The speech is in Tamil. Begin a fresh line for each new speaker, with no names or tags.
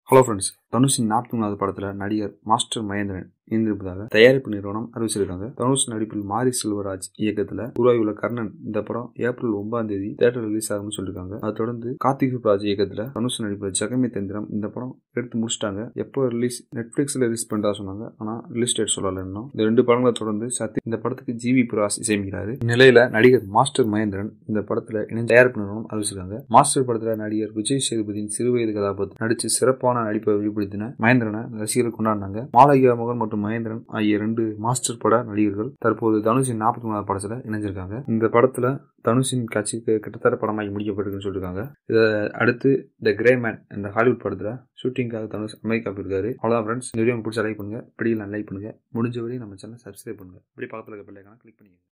ஹலோ ஃப்ரெண்ட்ஸ் தனுஷின் நாற்பத்தி மூணாவது படத்தில் நடிகர் மாஸ்டர் மகேந்திரன் இணைந்திருப்பதாக தயாரிப்பு நிறுவனம் அறிவிச்சிருக்காங்க தனுஷ் நடிப்பில் மாரி செல்வராஜ் இயக்கத்தில் உருவாகியுள்ள கர்ணன் இந்த படம் ஏப்ரல் ஒன்பதாம் தேதி தேட்டர் ரிலீஸ் ஆகும்னு சொல்லியிருக்காங்க அதை தொடர்ந்து கார்த்திக் ராஜ் இயக்கத்தில் தனுஷ் நடிப்பில் ஜெகமே தந்திரம் இந்த படம் எடுத்து முடிச்சிட்டாங்க எப்போ ரிலீஸ் நெட்ஃபிளிக்ஸில் ரிலீஸ் பண்ணுறதா சொன்னாங்க ஆனால் ரிலீஸ் டேட் சொல்லலை இன்னும் இந்த ரெண்டு படங்களை தொடர்ந்து சத்ய இந்த படத்துக்கு ஜிவி புராஸ் இசையமைக்கிறாரு நிலையில நடிகர் மாஸ்டர் மகேந்திரன் இந்த படத்தில் இணைந்து தயாரிப்பு நிறுவனம் அறிவிச்சிருக்காங்க மாஸ்டர் படத்தில் நடிகர் விஜய் சேதுபதியின் சிறுவயது கதாபாத்திரம் நடித்து சிறப்பான நடிப்பை வெளிப்படுத்தின மகேந்திரனை ரசிகர்கள் கொண்டாடினாங்க மாலகியா மகன் மற்றும் மகேந்திரன் ஆகிய ரெண்டு மாஸ்டர் பட நடிகர்கள் தற்போது தனுஷின் நாற்பத்தி மூணாவது படத்துல இணைஞ்சிருக்காங்க இந்த படத்துல தனுஷின் கட்சிக்கு கிட்டத்தட்ட படமாகி முடிக்கப்பட்டிருக்குன்னு சொல்லியிருக்காங்க இதை அடுத்து த கிரே மேன் என்ற ஹாலிவுட் படத்துல ஷூட்டிங்காக தனுஷ் அமெரிக்கா போயிருக்காரு அவ்வளோதான் ஃப்ரெண்ட்ஸ் இந்த வீடியோ பிடிச்ச லைக் பண்ணுங்க பிடிக்கலாம் லைக் பண்ணுங்க முடிஞ்ச வரையும் நம்ம சேனல் சப்ஸ்கிரைப் பண்ணுங்க இப்படி பக்கத்தில் இருக்க பிள்ளைக்கான கிளிக் பண்ணிக்கோங்க